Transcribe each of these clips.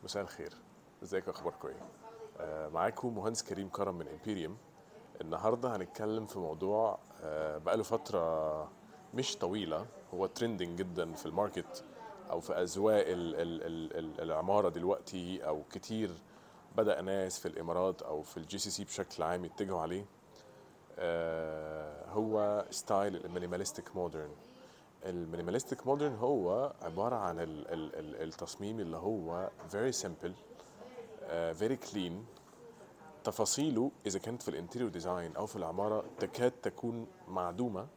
مساء الخير ازيكم اخباركم ايه آه معاكم مهندس كريم كرم من امبيريوم النهارده هنتكلم في موضوع آه بقاله فتره مش طويله هو ترندنج جدا في الماركت او في اذواق ال ال ال ال العماره دلوقتي او كتير بدا ناس في الامارات او في الجي سي سي بشكل عام يتجهوا عليه آه هو ستايل المينيماليستيك مودرن المينيماليستيك مودرن هو عبارة عن ال ال ال التصميم اللي هو very simple uh, very clean تفاصيله إذا كانت في الانتيريور ديزاين أو في العمارة تكاد تكون معدومة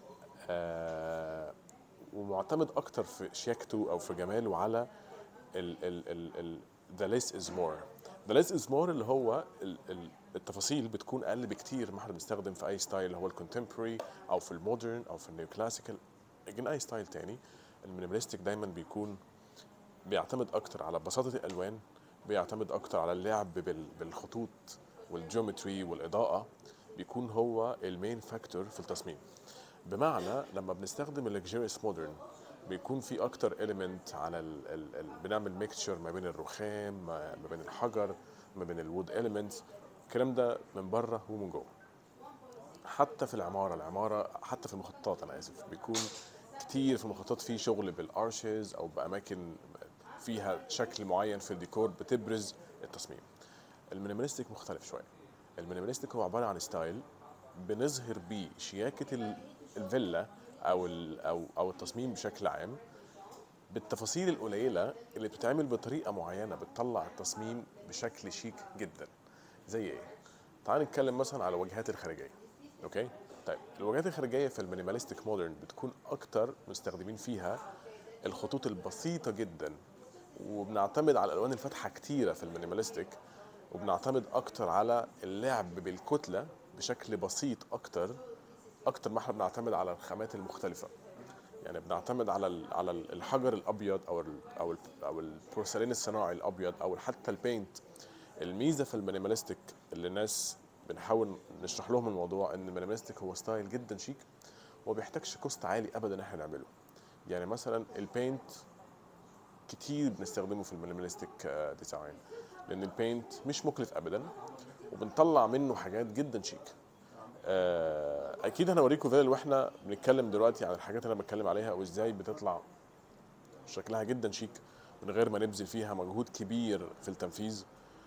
uh, ومعتمد أكتر في شياكته أو في جماله على ال ال ال ال the less is more the less is more اللي هو ال ال التفاصيل بتكون أقل بكتير ما احنا بنستخدم في أي ستايل اللي هو الكونتمبوري أو في المودرن أو في النيو كلاسيكال لكن اي ستايل تاني المينيماليستيك دايما بيكون بيعتمد اكتر على بساطه الالوان بيعتمد اكتر على اللعب بال- بالخطوط والجيومتري والاضاءه بيكون هو المين فاكتور في التصميم بمعنى لما بنستخدم اللكجيريس مودرن بيكون في اكتر اليمنت على ال ال ال بنعمل ميكتشر ما بين الرخام ما ما بين الحجر ما بين الوود اليمنتس الكلام ده من بره ومن جوه حتى في العماره العماره حتى في المخططات انا اسف بيكون كتير في المخططات في شغل بالارشز او باماكن فيها شكل معين في الديكور بتبرز التصميم المينيماليستيك مختلف شويه المينيماليستيك هو عباره عن ستايل بنظهر بيه شياكه ال- الفيلا او ال- او او التصميم بشكل عام بالتفاصيل القليله اللي بتتعمل بطريقه معينه بتطلع التصميم بشكل شيك جدا زي ايه تعال نتكلم مثلا على الواجهات الخارجيه اوكي طيب الواجهات الخارجيه في المينيماليستيك مودرن بتكون اكتر مستخدمين فيها الخطوط البسيطه جدا وبنعتمد على الالوان الفاتحه كتيره في المينيماليستيك وبنعتمد اكتر على اللعب بالكتله بشكل بسيط اكتر اكتر ما احنا بنعتمد على الخامات المختلفه يعني بنعتمد على ال- على ال- الحجر الابيض او ال او ال او البورسلين الصناعي الابيض او حتى البينت الميزه في المينيماليستيك اللي الناس بنحاول نشرح لهم الموضوع ان المينيماليستيك هو ستايل جدا شيك وما بيحتاجش كوست عالي ابدا ان احنا نعمله يعني مثلا البينت كتير بنستخدمه في المينيماليستيك ديزاين لان البينت مش مكلف ابدا وبنطلع منه حاجات جدا شيك آه، اكيد هنوريكم فيديو واحنا بنتكلم دلوقتي عن الحاجات اللي انا بتكلم عليها وازاي بتطلع شكلها جدا شيك من غير ما نبذل فيها مجهود كبير في التنفيذ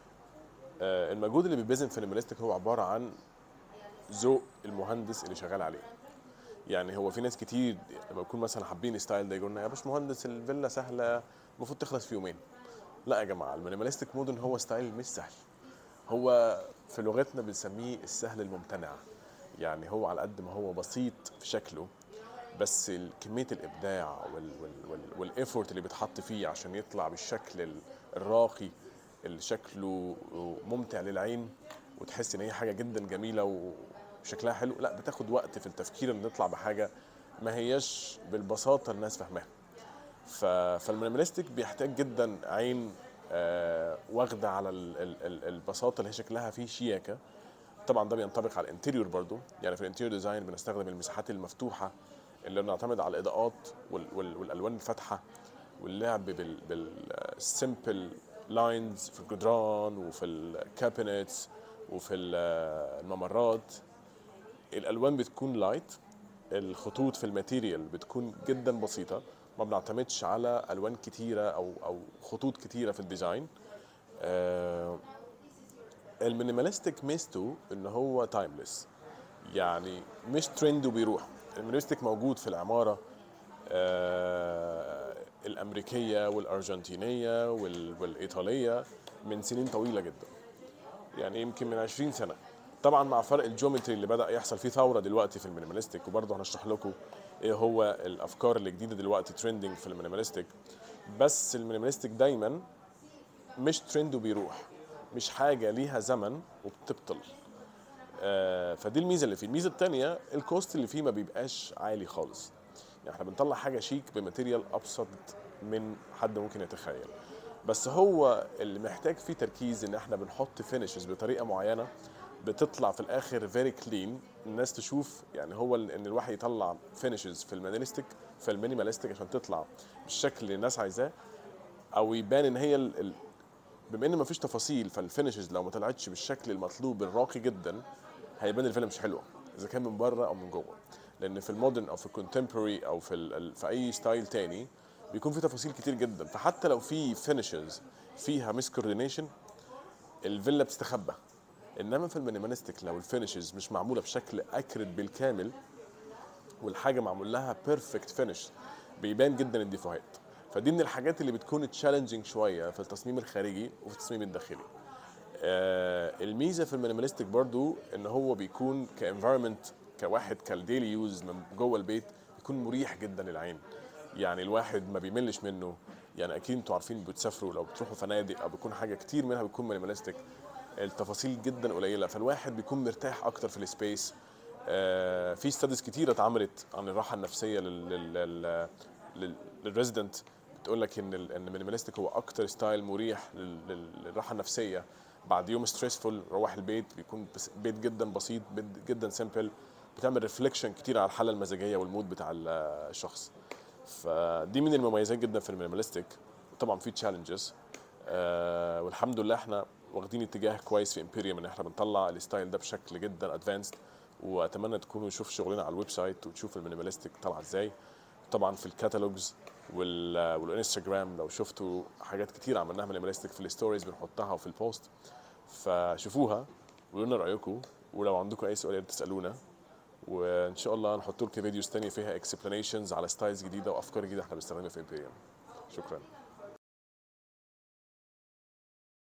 آه، المجهود اللي بيبذل في المينيماليستيك هو عباره عن ذوق المهندس اللي شغال عليه يعني هو في ناس كتير لما يكون مثلا حابين ستايل ده يقولوا لنا يا باشمهندس الفيلا سهله المفروض تخلص في يومين لا يا جماعه المينيماليستيك مودرن هو ستايل مش سهل هو في لغتنا بنسميه السهل الممتنع يعني هو على قد ما هو بسيط في شكله بس ال- كميه الابداع وال وال وال والايفورت اللي بيتحط فيه عشان يطلع بالشكل ال- الراقي اللي شكله ممتع للعين وتحس ان هي حاجه جدا جميله وشكلها حلو لا بتاخد وقت في التفكير ان نطلع بحاجه ما هياش بالبساطه الناس فاهماها ف... فالمينيماليستيك بيحتاج جدا عين آه واخده على ال... ال... ال- البساطه اللي هي شكلها فيه شياكه طبعا ده بينطبق على الانتيريور برضو يعني في الانتيريور ديزاين بنستخدم المساحات المفتوحه اللي بنعتمد على الاضاءات وال... وال... والالوان الفاتحه واللعب بال بالسمبل لاينز في الجدران وفي الكابينتس وفي ال- الممرات الالوان بتكون لايت الخطوط في الماتيريال بتكون جدا بسيطه ما بنعتمدش على الوان كتيره او او خطوط كتيره في الديزاين آه المينيماليستيك ميزته ان هو تايمليس يعني مش ترند وبيروح المينيماليستيك موجود في العماره آه الامريكيه والارجنتينيه وال- والايطاليه من سنين طويله جدا يعني يمكن من 20 سنه طبعا مع فرق الجيومتري اللي بدا يحصل فيه ثوره دلوقتي في المينيماليستيك وبرضه هنشرح لكم ايه هو الافكار اللي جديده دلوقتي ترندنج في المينيماليستيك بس المينيماليستيك دايما مش ترند وبيروح مش حاجه ليها زمن وبتبطل آه، فدي الميزه اللي فيه الميزه الثانيه الكوست اللي فيه ما بيبقاش عالي خالص يعني احنا بنطلع حاجه شيك بماتيريال ابسط من حد ممكن يتخيل بس هو اللي محتاج فيه تركيز ان احنا بنحط فينيشز بطريقه معينه بتطلع في الاخر فيري كلين الناس تشوف يعني هو ال- ان الواحد يطلع فينيشز في المينيماليستيك في المينيماليستيك عشان تطلع بالشكل اللي الناس عايزاه او يبان ان هي ال- ال- بما ان مفيش تفاصيل فالفينشز لو ما طلعتش بالشكل المطلوب الراقي جدا هيبان الفيلا مش حلوه اذا كان من بره او من جوه لان في المودرن او في الكونتمبوري او في ال- في اي ستايل تاني بيكون في تفاصيل كتير جدا فحتى لو في فينشز فيها ميس كوردينيشن الفيلا بتستخبى انما في المينيماليستيك لو الفينشز مش معموله بشكل اكرت بالكامل والحاجه معمول لها بيرفكت فينش بيبان جدا الديفوهات فدي من الحاجات اللي بتكون تشالنجينج شويه في التصميم الخارجي وفي التصميم الداخلي آه الميزه في المينيماليستيك برضو ان هو بيكون كانفايرمنت كواحد كالديلي يوز من جوه البيت بيكون مريح جدا للعين يعني الواحد ما بيملش منه يعني اكيد انتوا عارفين بتسافروا لو بتروحوا فنادق او بيكون حاجه كتير منها بيكون مينيماليستيك التفاصيل جدا قليله فالواحد بيكون مرتاح اكتر في السبيس آه في ستاديز كتيره اتعملت عن الراحه النفسيه لل لل لل- لل- للريزيدنت بتقول لك ان ال- ان المينيماليستيك هو اكتر ستايل مريح لل- لل- للراحه النفسيه بعد يوم ستريسفول روح البيت بيكون بس- بيت جدا بسيط بيت جدا سيمبل بتعمل ريفليكشن كتير على الحاله المزاجيه والمود بتاع ال- الشخص فدي من المميزات جدا في المينيماليستيك طبعا في تشالنجز آه والحمد لله احنا واخدين اتجاه كويس في امبيريوم ان احنا بنطلع الستايل ده بشكل جدا ادفانسد واتمنى تكونوا تشوفوا شغلنا على الويب سايت وتشوفوا المينيماليستيك طالعه ازاي طبعا في الكاتالوجز وال والانستجرام لو شفتوا حاجات كتير عملناها مينيماليستيك في الستوريز بنحطها وفي البوست فشوفوها وقولوا لنا رايكم ولو عندكم اي سؤال تسالونا وان شاء الله نحط لكم فيديوز تانية فيها اكسبلانيشنز على ستايلز جديده وافكار جديده احنا بنستخدمها في امبيريوم شكرا